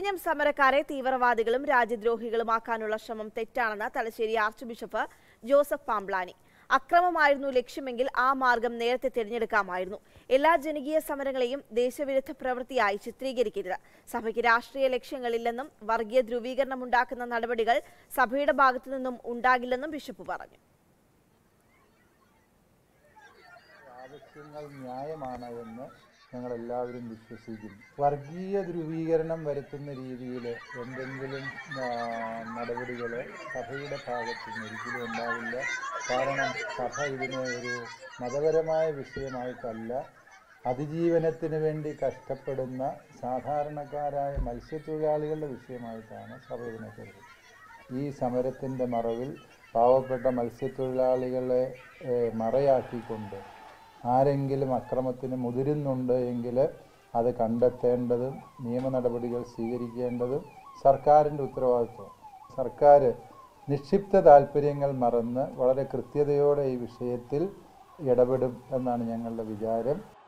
വിഴിഞ്ഞം സമരക്കാരെ തീവ്രവാദികളും രാജ്യദ്രോഹികളുമാക്കാനുള്ള ശ്രമം തെറ്റാണെന്ന് Thalassery archbishop Joseph Pamplany അക്രമമായിരുന്നു ലക്ഷ്യമെങ്കിൽ ആ മാർഗം നേരത്തെ തിരഞ്ഞെടുക്കാമായിരുന്നു എല്ലാ ജനകീയ സമരങ്ങളെയും ദേശവിരുദ്ധ പ്രവൃത്തിയായി ചിത്രീകരിക്കരുത് സഭയ്ക്ക് രാഷ്ട്രീയ ലക്ഷ്യങ്ങളില്ലെന്നും വർഗീയ ധ്രുവീകരണം ഉണ്ടാക്കുന്ന നടപടികൾ സഭയുടെ ഭാഗത്തു നിന്നും ഉണ്ടാകില്ലെന്നും ബിഷപ്പ് പറഞ്ഞു ആവശ്യങ്ങൾ ന്യായമാണ് എന്ന് ഞങ്ങൾ എല്ലാവരും വിശ്വസിക്കുന്നു വർഗീയ ധ്രുവീകരണം വരുത്തുന്ന രീതിയിൽ എന്തെങ്കിലും ആ, നടപടികൾ സഭയുടെ ഭാഗത്ത് നിന്ന് ഒരിക്കലും ഉണ്ടാവില്ല കാരണം സഭ ഇതിനെ ഒരു മതപരമായ വിഷയമായിട്ടല്ല അതിജീവനത്തിന് വേണ്ടി കഷ്ടപ്പെടുന്ന സാധാരണക്കാരായ മത്സ്യത്തൊഴിലാളികളുടെ വിഷയമായിട്ടാണ് സഭ ഇതിനെ കരുതുന്നത് ഈ സമരത്തിൻ്റെ മറവിൽ പാവപ്പെട്ട മത്സ്യത്തൊഴിലാളികളെ ഏഹ്, മറയാക്കിക്കൊണ്ട് ആരെങ്കിലും അക്രമത്തിന് മുതിരുന്നുണ്ട് എങ്കിൽ അത് കണ്ടെത്തേണ്ടതും നിയമ നടപടികൾ സ്വീകരിക്കേണ്ടതും സർക്കാരിൻ്റെ ഉത്തരവാദിത്വം സർക്കാർ നിക്ഷിപ്ത താല്പര്യങ്ങൾ മറന്ന് വളരെ കൃത്യതയോടെ ഈ വിഷയത്തിൽ ഇടപെടും എന്നാണ് ഞങ്ങളുടെ വിചാരം